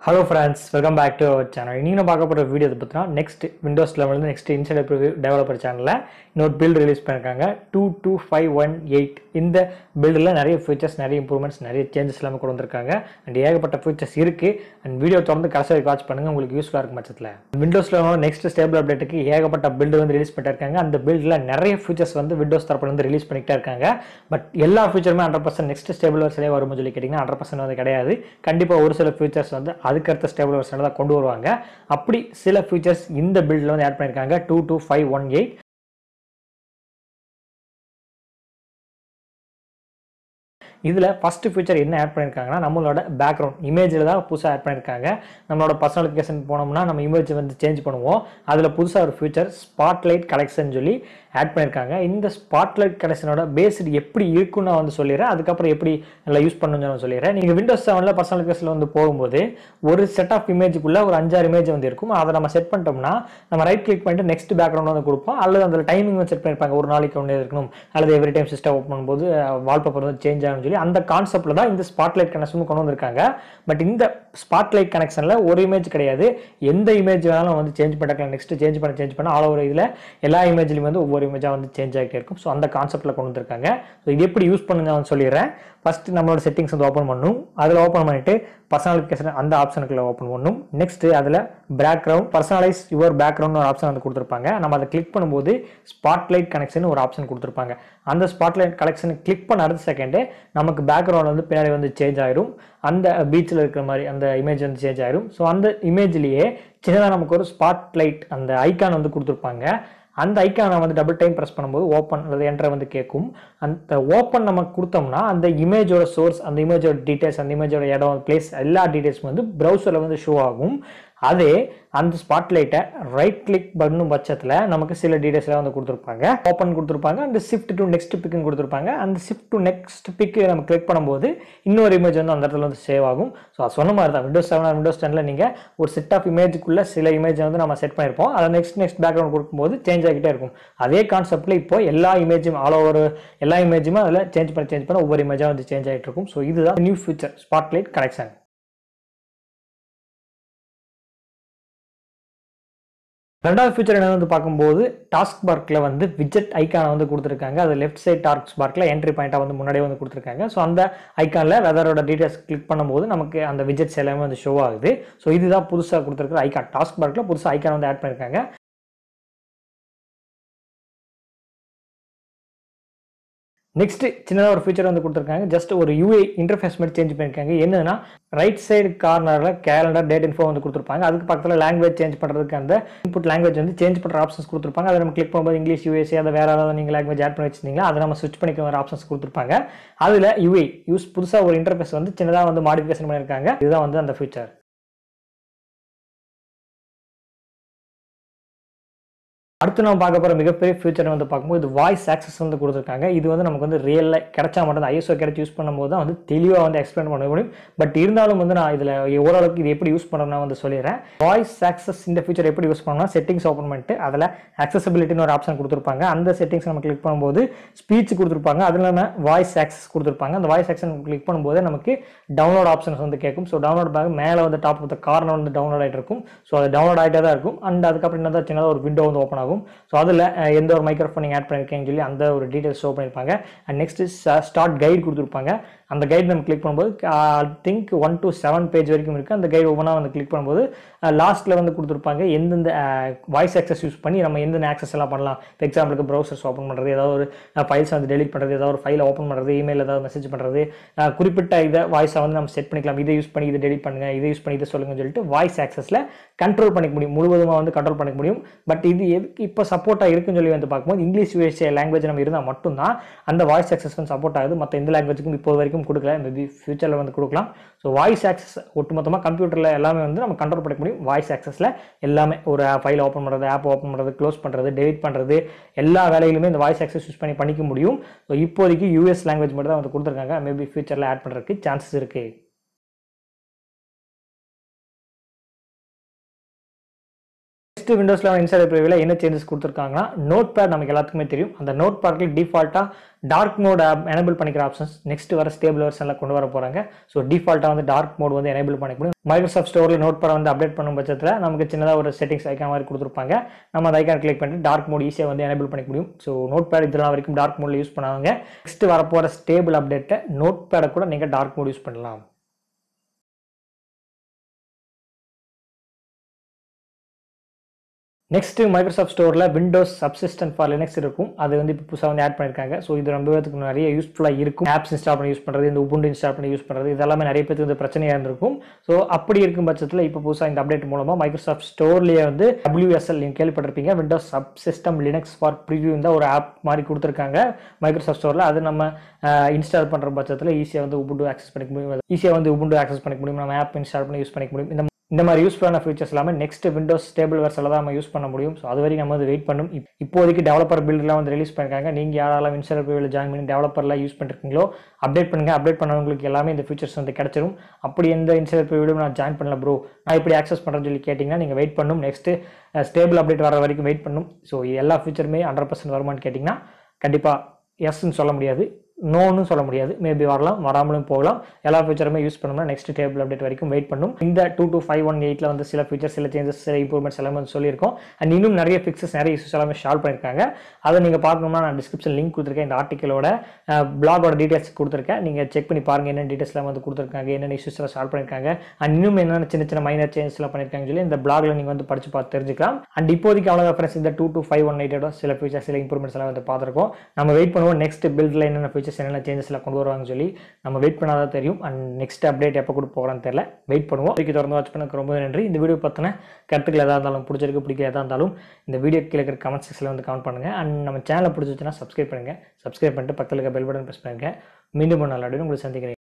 hello friends welcome back to our channel இன்றைக்கி நான் பார்க்க போகிற வீடியோ பற்றினா நெக்ஸ்ட் விண்டோஸ் லெவலில் நெக்ஸ்ட் இன்சைட் டெவலப்பர் சேனலில் இன்னொரு பில்ட் ரிலீஸ் பண்ணியிருக்காங்க two two five one eight இந்த பில்டில் நிறைய ஃபீச்சர்ஸ் நிறைய இம்ப்ரூவ்மெண்ட்ஸ் நிறைய சேஞ்சஸ் எல்லாமே கொண்டு வந்திருக்காங்க அண்ட் ஏகப்பட்ட ஃபீச்சர்ஸ் இருக்குது அண்ட் வீடியோ தொடர்ந்து கடைசி வரைக்கும் வாட்ச் பண்ணுங்கள் உங்களுக்கு யூஸ்ஃபுல்லாக இருக்கும் பட்சத்தில் விண்டோஸ் லெவலில் நெக்ஸ்ட் ஸ்டேபிள் அப்டேட்டுக்கு ஏகப்பட்ட பில்டு வந்து ரிலீஸ் பண்ணியிருக்காங்க அந்த பில்டில் நிறைய ஃபீச்சர்ஸ் வந்து விண்டோஸ் தரப்புலேருந்து ரிலீஸ் பண்ணிக்கிட்டே இருக்காங்க பட் எல்லா ஃபீச்சருமே ஹண்ட்ரட் பர்சன்ட் நெக்ஸ்ட் ஸ்டேபிள் வருஷனே வரும்னு சொல்லி கேட்டிங்கன்னா ஹண்ட்ரட் பர்சன்ட் வந்து கிடையாது கண்டிப்பாக ஒரு சில ஃபீச்சர்ஸ் வந்து அதுக்கடுத்த ஸ்டேபிள் வருஷனில் தான் கொண்டு வருவாங்க அப்படி சில ஃபீச்சர்ஸ் இந்த பில்டில் வந்து ஆட் பண்ணியிருக்காங்க two two five one eight இதில் ஃபஸ்ட்டு ஃபீச்சர் என்ன ஆட் பண்ணியிருக்காங்கன்னா நம்மளோட பேக்ரவுண்ட் இமேஜில் தான் புதுசாக ஆட் பண்ணியிருக்காங்க நம்மளோட பர்சனலிஃபிகேஷன் போனோம்னா நம்ம இமேஜ் வந்து சேஞ்ச் பண்ணுவோம் அதில் புதுசாக ஒரு ஃபீச்சர் ஸ்பாட்லைட் கலெக்ஷன் சொல்லி ஆட் பண்ணியிருக்காங்க இந்த ஸ்பாட்லைட் கலெக்ஷனோட பேஸ்டு எப்படி இருக்குன்னு நான் வந்து சொல்லிடுறேன் அதுக்கப்புறம் எப்படி நல்லா யூஸ் பண்ணணும்னு நான் சொல்லிடுறேன் நீங்கள் விண்டோஸ் செவனில் பர்சனலிஃபிகேஷனில் வந்து போகும்போது ஒரு செட் ஆஃப் இமேஜுக்குள்ளே ஒரு அஞ்சாறு இமேஜ் வந்து இருக்கும் அதை நம்ம செட் பண்ணிட்டோம்னா நம்ம ரைட் கிளிக் பண்ணிட்டு நெக்ஸ்ட் பேக்ரவுண்ட் வந்து கொடுப்போம் அல்லது அதில் டைமிங் வந்து செட் பண்ணியிருப்பாங்க ஒரு நாளைக்கு ஒன்று இருக்கணும் அல்லது எவ்ரி டைம் சிஸ்டம் ஓப்பன் பண்ணும்போது வால்பேப்பர் வந்து சேஞ்ச் ஆகும்னு சொல்லி அந்த கான்செப்டில் தான் இந்த ஸ்பாட்லைட் கனெக்ஷன் கொண்டு வந்திருக்காங்க பட் இந்த ஸ்பாட்லைட் கனெக்ஷனில் ஒரு இமேஜ் கிடையாது எந்த இமேஜ் வேணாலும் வந்து சேஞ்ச் பண்ணிக்கலாம் நெக்ஸ்ட் சேஞ்ச் பண்ண சேஞ்ச் பண்ண ஆல் ஓவர் இதில் எல்லா இமேஜ்லையும் வந்து ஒவ்வொரு இமேஜாக வந்து சேஞ்ச் ஆகிட்டே இருக்கும் ஸோ அந்த கான்செப்ட்டில் கொண்டு வந்திருக்காங்க ஸோ இது எப்படி யூஸ் பண்ணுங்க வந்து சொல்லிடுறேன் ஃபர்ஸ்ட் நம்மளோட செட்டிங்ஸ் வந்து ஓப்பன் பண்ணணும் அதில் ஓப்பன் பண்ணிட்டு பர்சனலிஃபிகேஷன் அந்த ஆப்ஷனுக்குள்ள ஓப்பன் பண்ணணும் நெக்ஸ்ட் அதில் பேக்ரவுண்ட் பர்சனலைஸ் யுவர் பேக்ரவுண்ட் ஒரு ஆப்ஷன் வந்து கொடுத்துருப்பாங்க நம்ம அதை கிளிக் பண்ணும்போது ஸ்பாட்லைட் கனெக்ஷன் ஒரு ஆப்ஷன் கொடுத்துருப்பாங்க அந்த ஸ்பாட்லைட் கனெக்ஷன் கிளிக் பண்ண அடுத்த செகண்டே நமக்கு பேக்ரவுண்ட் வந்து பின்னாடி வந்து சேஞ்ச் ஆயிரும் அந்த பீச்சில் இருக்கிற மாதிரி அந்த இமேஜ் வந்து சேஞ்ச் ஆயிரும் ஸோ அந்த இமேஜ்லேயே சின்னதாக நமக்கு ஒரு ஸ்பாட்லைட் அந்த ஐக்கான் வந்து கொடுத்துருப்பாங்க அந்த ஐக்கானை வந்து டபுள் டைம் ப்ரெஸ் பண்ணும்போது ஓப்பன் அல்லது என்ட்ரை வந்து கேட்கும் அந்த ஓப்பன் நம்ம கொடுத்தோம்னா அந்த இமேஜோட சோர்ஸ் அந்த இமேஜோட டீடைல்ஸ் அந்த இமேஜோட இடம் பிளேஸ் எல்லா டீடைல்ஸும் வந்து ப்ரௌசரில் வந்து ஷோ ஆகும் அதே அந்த ஸ்பாட்லைட்டை ரைட் கிளிக் பண்ணும் பட்சத்தில் நமக்கு சில டீடைல்ஸ்லாம் வந்து கொடுத்துருப்பாங்க ஓப்பன் கொடுத்துருப்பாங்க அந்த ஷிஃப்ட் டு நெக்ஸ்ட் பிக்குன்னு கொடுத்துருப்பாங்க அந்த ஷிஃப்ட் டு நெக்ஸ்ட் பிக்கு நம்ம கிளிக் பண்ணும்போது இன்னொரு இமேஜ் வந்து அந்த இடத்துல வந்து சேவ் ஆகும் ஸோ அது சொன்ன மாதிரி தான் விண்டோஸ் செவன் விண்டோஸ் டெனில் நீங்கள் ஒரு செட் ஆஃப் இமேஜுக்குள்ள சில இமேஜ் வந்து நம்ம செட் பண்ணியிருப்போம் அதை நெக்ஸ்ட் நெக்ஸ்ட் பேக்ரவுண்ட் கொடுக்கும்போது சேஞ்ச் ஆகிட்டே இருக்கும் அதே கான்செப்ட்டில் இப்போ எல்லா இமேஜும் ஆல் ஓவர் எல்லா இமேஜுமே அதில் சேஞ்ச் பண்ணி சேஞ்ச் பண்ண ஒவ்வொரு இமேஜாக வந்து சேஞ்ச் ஆகிட்டு இருக்கும் ஸோ இதுதான் நியூ ஃபியூச்சர் ஸ்பாட்லைட் கனெக்ஷன் ரெண்டாவது ஃபீச்சர் என்ன வந்து பார்க்கும்போது டாஸ்க் பார்க்கில் வந்து விஜெட் ஐக்கானை வந்து கொடுத்துருக்காங்க அது லெஃப்ட் சைட் டாஸ்க் பார்க்கில் என்ட்ரி பாயிண்ட்டாக வந்து முன்னாடியே வந்து கொடுத்துருக்காங்க ஸோ அந்த ஐக்கானில் வெதரோட டீடைல்ஸ் கிளிக் பண்ணும்போது நமக்கு அந்த விஜெட்ஸ் எல்லாமே வந்து ஷோ ஆகுது ஸோ இதுதான் புதுசாக கொடுத்துருக்குற ஐக்கான் டாஸ்க் பார்க்கில் புதுசாக ஐக்கான் வந்து ஆட் பண்ணியிருக்காங்க நெக்ஸ்ட் சின்னதாக ஒரு ஃபீச்சர் வந்து கொடுத்துருக்காங்க ஜஸ்ட் ஒரு யூஏ இன்டர்ஃபேஸ் மாதிரி சேஞ்ச் பண்ணியிருக்காங்க என்னன்னா ரைட் சைடு கார்னரில் கேலண்டர் டேட் இன்ஃபோ வந்து கொடுத்துருப்பாங்க அதுக்கு பக்கத்தில் லாங்குவேஜ் சேஞ்ச் பண்ணுறதுக்கு அந்த இன்புட் லாங்குவேஜ் வந்து சேஞ்ச் பண்ணுற ஆப்ஷன்ஸ் கொடுத்துருப்பாங்க அதை நம்ம கிளிக் பண்ணும்போது இங்கிலீஷ் யூஎஸ்ஏ அதை வேற ஏதாவது நீங்கள் லாங்குவேஜ் ஆட் பண்ணி வச்சிருந்தீங்களா அதை நம்ம ஸ்விட்ச் பண்ணிக்க வர ஆப்ஷன்ஸ் கொடுத்துருப்பாங்க அதில் யூஏ யூஸ் புதுசாக ஒரு இன்டர்ஃபேஸ் வந்து சின்னதாக வந்து மாடிஃபிகேஷன் பண்ணியிருக்காங்க இதுதான் வந்து அந்த ஃபீச்சர் அடுத்து நம்ம பார்க்க போகிற மிகப்பெரிய ஃபியூச்சர் வந்து பார்க்கும்போது இது வாய்ஸ் ஆக்சஸ் வந்து கொடுத்துருக்காங்க இது வந்து நமக்கு வந்து ரியலில் கிடைச்சா மட்டும் தான் ஐஎஸ்ஓ கிடைச்சி யூஸ் பண்ணும்போது தான் வந்து தெளிவாக வந்து எக்ஸ்பிளைன் பண்ண முடியும் பட் இருந்தாலும் வந்து நான் இதில் ஓரளவுக்கு இது எப்படி யூஸ் பண்ணணும்னா வந்து சொல்லிடுறேன் வாய்ஸ் ஆக்சஸ் இந்த ஃபீச்சர் எப்படி யூஸ் பண்ணணும்னா செட்டிங்ஸ் ஓப்பன் பண்ணிட்டு அதில் அக்சசபிலிட்டின்னு ஒரு ஆப்ஷன் கொடுத்துருப்பாங்க அந்த செட்டிங்ஸ் நம்ம கிளிக் பண்ணும்போது ஸ்பீச் கொடுத்துருப்பாங்க அது இல்லாமல் வாய்ஸ் ஆக்சஸ் கொடுத்துருப்பாங்க அந்த வாய்ஸ் ஆக்சன் கிளிக் பண்ணும்போது நமக்கு டவுன்லோட் ஆப்ஷன்ஸ் வந்து கேட்கும் ஸோ டவுன்லோட் பேக் மேலே வந்து டாப் ஆஃப் த கார்னர் வந்து டவுன்லோட் ஆகிட்டு இருக்கும் ஸோ அது டவுன்லோட் ஆகிட்டே தான் இருக்கும் அண்ட் அதுக்கப்புறம் என்ன சின்னதாக ஒரு விண்டோ வந்து ஓப்பன் ஆகும் ஆகும் ஸோ அதில் எந்த ஒரு மைக்ரோஃபோன் நீங்கள் ஆட் பண்ணியிருக்கீங்கன்னு சொல்லி அந்த ஒரு டீட்டெயில்ஸ் ஷோ பண்ணியிருப்பாங்க அண்ட் நெக்ஸ்ட் ஸ்டார்ட் கைட் கொடுத்துருப்பாங்க அந்த கைட் நம்ம கிளிக் பண்ணும்போது I think one to seven page வரைக்கும் இருக்குது அந்த கைட் ஒவ்வொன்றா வந்து கிளிக் பண்ணும்போது லாஸ்ட்டில் வந்து கொடுத்துருப்பாங்க எந்தெந்த வாய்ஸ் ஆக்சஸ் யூஸ் பண்ணி நம்ம எந்தெந்த ஆக்சஸ் எல்லாம் பண்ணலாம் இப்போ எக்ஸாம்பிளுக்கு ப்ரௌசர்ஸ் ஓப்பன் பண்ணுறது ஏதாவது ஒரு ஃபைல்ஸ் வந்து டெலிட் பண்ணுறது ஏதாவது ஒரு ஃபைலை ஓப்பன் பண்ணுறது இமெயில் ஏதாவது மெசேஜ் பண்ணுறது குறிப்பிட்ட இதை வாய்ஸை வந்து நம்ம செட் பண்ணிக்கலாம் இதை யூஸ் பண்ணி இதை டெலிட் பண்ணுங்க இதை யூஸ் பண்ணி இதை சொல்லுங்கன்னு சொல்லிட்டு வாய்ஸ் ஆக்சஸில் கண்ட்ரோல் பண்ணிக்க முடியும் முழுவதுமாக வந்து கண்ட்ரோல் பண்ணிக்க முடியும் பட் இது எதுக்கு இப்போ சப்போர்ட்டாக இருக்குன்னு சொல்லி வந்து பார்க்கும்போது இங்கிலீஷ் யூஎஸ்ஏ லாங்குவேஜ் நம்ம இருந்தால் மட்டும்தான் அந்த வாய்ஸ் ஆக்சஸ் வந்து சப்போர்ட் ஆகுது மற்ற எந்த லாங்குவேஜுக்கும் இப்போ வரைக்கும் கொடுக்கல மேபி ஃபியூச்சரில் வந்து கொடுக்கலாம் ஸோ வாய்ஸ் ஆக்சஸ் ஒட்டுமொத்தமாக கம்ப்யூட்டரில் எல்லாமே வந்து நம்ம கண்ட்ரோல் பண்ணிக்க முடியும் வாய்ஸ் ஆக்சஸில் எல்லாமே ஒரு ஃபைல் ஓப்பன் பண்ணுறது ஆப் ஓப்பன் பண்ணுறது க்ளோஸ் பண்ணுறது டெலிட் பண்ணுறது எல்லா வேலையிலுமே இந்த வாய்ஸ் ஆக்சஸ் யூஸ் பண்ணி பண்ணிக்க முடியும் ஸோ இப்போதைக்கு யூஎஸ் லாங்குவேஜ் மட்டும் தான் வந்து கொடுத்துருக்காங்க மேபி ஃபியூச்சரில் ஆட் பண்ணுறதுக்கு சான்சஸ் இருக்குது நெக்ஸ்ட் விண்டோஸ் லெவன் இன்சைடர் ப்ரிவியூவில் என்ன சேஞ்சஸ் கொடுத்துருக்காங்கன்னா நோட் பேட் நமக்கு எல்லாத்துக்குமே தெரியும் அந்த நோட் பேடில் டிஃபால்ட்டாக டார்க் மோட் எனேபிள் பண்ணிக்கிற ஆப்ஷன்ஸ் நெக்ஸ்ட் வர ஸ்டேபிள் வெர்ஷனில் கொண்டு வர போகிறாங்க ஸோ டிஃபால்ட்டாக வந்து டார்க் மோட் வந்து எனேபிள் பண்ணிக்க முடியும் மைக்ரோசாஃப்ட் ஸ்டோரில் நோட் பேட் வந்து அப்டேட் பண்ணும் பட்சத்தில் நமக்கு சின்னதாக ஒரு செட்டிங்ஸ் ஐக்கான் மாதிரி கொடுத்துருப்பாங்க நம்ம அந்த ஐக்கான் கிளிக் பண்ணிட்டு டார்க் மோட் ஈஸியாக வந்து எனேபிள் பண்ணிக்க முடியும் ஸோ நோட் பேட் இதெல்லாம் வரைக்கும் டார்க் மோடில் யூஸ் பண்ணாங்க நெக்ஸ்ட் வரப்போகிற ஸ்டேபிள் அப்டேட்டை நோட் பேடை கூட நீங்கள் டார்க் மோட் யூஸ் பண்ணலாம் நெக்ஸ்ட் மைக்ரோசாஃப்ட் ஸ்டோரில் விண்டோஸ் சப்சிஸ்டன்ட் ஃபார் லினக்ஸ் இருக்கும் அது வந்து இப்போ புதுசாக வந்து ஆட் பண்ணியிருக்காங்க ஸோ இது ரொம்ப பேருக்கு நிறைய யூஸ்ஃபுல்லாக இருக்கும் ஆப்ஸ் இன்ஸ்டால் பண்ணி யூஸ் பண்ணுறது இந்த உபுண்டு இன்ஸ்டால் பண்ணி யூஸ் பண்ணுறது இதெல்லாமே நிறைய பேருக்கு வந்து பிரச்சனையாக இருந்திருக்கும் ஸோ அப்படி இருக்கும் பட்சத்தில் இப்போ புதுசாக இந்த அப்டேட் மூலமாக மைக்ரோசாஃப்ட் ஸ்டோர்லேயே வந்து WSL நீங்கள் கேள்விப்பட்டிருப்பீங்க Windows subsystem Linux for preview தான் ஒரு ஆப் மாதிரி கொடுத்துருக்காங்க மைக்ரோசாஃப்ட் ஸ்டோரில் அது நம்ம இன்ஸ்டால் பண்ணுற பட்சத்தில் ஈஸியாக வந்து உபுண்டு ஆக்சஸ் பண்ணிக்க முடியும் ஈஸியாக வந்து உபுண்டு ஆக்சஸ் பண்ணிக்க முடியும் நம்ம ஆப் இன்ஸ்டால் பண்ணி யூஸ் பண்ணிக்க முடியும் இந்த இந்த மாதிரி யூஸ்ஃபுல்லான ஃபீச்சர்ஸ் எல்லாமே நெக்ஸ்ட் விண்டோஸ் ஸ்டேபிள் வெர்ஸில் தான் நம்ம யூஸ் பண்ண முடியும் ஸோ அது வரைக்கும் நம்ம வந்து வெயிட் பண்ணும் இப்- இப்போதைக்கு டெவலப்பர் பில்டெலாம் வந்து ரிலீஸ் பண்ணிருக்காங்க நீங்கள் யாரெல்லாம் இன்ஸ்டால் ப்ரிவியில் ஜாயின் பண்ணி டெவலப்பர்லாம் யூஸ் பண்ணிருக்கீங்களோ அப்டேட் பண்ணுங்கள் அப்டேட் பண்ணவங்களுக்கு எல்லாமே இந்த ஃபீச்சர்ஸ் வந்து கிடச்சிரும் அப்படி எந்த இன்ஸ்டால் ப்ரிவியூலும் நான் ஜாயின் பண்ணல ப்ரோ நான் இப்படி ஆக்சஸ் பண்ணுறேன்னு சொல்லி கேட்டிங்கன்னா நீங்கள் வெயிட் பண்ணும் நெக்ஸ்ட்டு ஸ்டேபிள் அப்டேட் வர வரைக்கும் வெயிட் பண்ணும் ஸோ எல்லா ஃபீச்சருமே ஹண்ட்ரட் பர்சன்ட் வருமான்னு கேட்டிங்கன்னா கண்டிப்பாக எஸ்ன்னு சொல்ல முடியாது நோன்னு சொல்ல முடியாது மேபி வரலாம் வராமலும் போகலாம் எல்லா ஃபீச்சருமே யூஸ் பண்ணோம்னா நெக்ஸ்ட் டேபிள் அப்டேட் வரைக்கும் வெயிட் பண்ணும் இந்த டூ டூ ஃபைவ் ஒன் எயிட்டில் வந்து சில ஃபீச்சர்ஸ் சில சேஞ்சஸ் சில இம்ப்ரூவ்மெண்ட்ஸ் எல்லாமே வந்து சொல்லியிருக்கோம் அண்ட் இன்னும் நிறைய ஃபிக்ஸஸ் நிறைய இஷ்யூஸ் எல்லாமே ஷால்வ் பண்ணியிருக்காங்க அதை நீங்கள் பார்க்கணும்னா நான் டிஸ்கிரிப்ஷன் லிங்க் கொடுத்துருக்கேன் இந்த ஆர்டிக்கலோட பிளாகோட டீட்டெயில்ஸ் கொடுத்துருக்கேன் நீங்கள் செக் பண்ணி பாருங்க என்ன டீட்டெயில்ஸ்லாம் வந்து கொடுத்துருக்காங்க என்னென்ன இஷ்யூஸ் எல்லாம் சால்வ் பண்ணியிருக்காங்க அண்ட் இன்னும் என்னென்ன சின்ன சின்ன மைனர் சேஞ்சஸ் எல்லாம் பண்ணியிருக்காங்கன்னு சொல்லி இந்த பிளாக்ல நீங்கள் வந்து படிச்சு பார்த்து தெரிஞ்சுக்கலாம் அண்ட் இப்போதைக்கு அவ்வளோ ஃப்ரெண்ட்ஸ் இந்த டூ டூ ஃபைவ் ஒன் எயிட்டோட சில ஃபீச்சர்ஸ் சில இம்ப்ரூவ்மெண்ட்ஸ் எல்லாம் வந்து பார்த்துருக்கோம் நம்ம வெயிட் பண்ணுவோம் நெக்ஸ்ட் பில்டில் என்னென்ன ஃபீச்சர்ஸ் என்னென்ன சேஞ்சஸ் எல்லாம் கொண்டு வருவாங்கன்னு சொல்லி நம்ம வெயிட் பண்ணாதான் தெரியும் அண்ட் நெக்ஸ்ட் அப்டேட் எப்போ கொடுக்க போகிறான்னு தெரியல வெயிட் பண்ணுவோம் இதுக்கு தொடர்ந்து வாட்ச் பண்ணக்கு ரொம்ப நன்றி இந்த வீடியோ பற்றின கருத்துக்கள் எதாக இருந்தாலும் பிடிச்சிருக்கு பிடிக்க எதாக இருந்தாலும் இந்த வீடியோ கீழே இருக்கிற கமெண்ட் செக்ஷனில் வந்து கமெண்ட் பண்ணுங்கள் அண்ட் நம்ம சேனலை பிடிச்சிச்சுன்னா சப்ஸ்கிரைப் பண்ணுங்கள் சப்ஸ்கிரைப் பண்ணிட்டு பக்கத்தில் இருக்க பெல் பட்டன் ப்ரெஸ் பண்ணுங்கள் மீண்டும் ஒரு நாள் அப்படின்னு உங்களை சந்திக்கிறேன்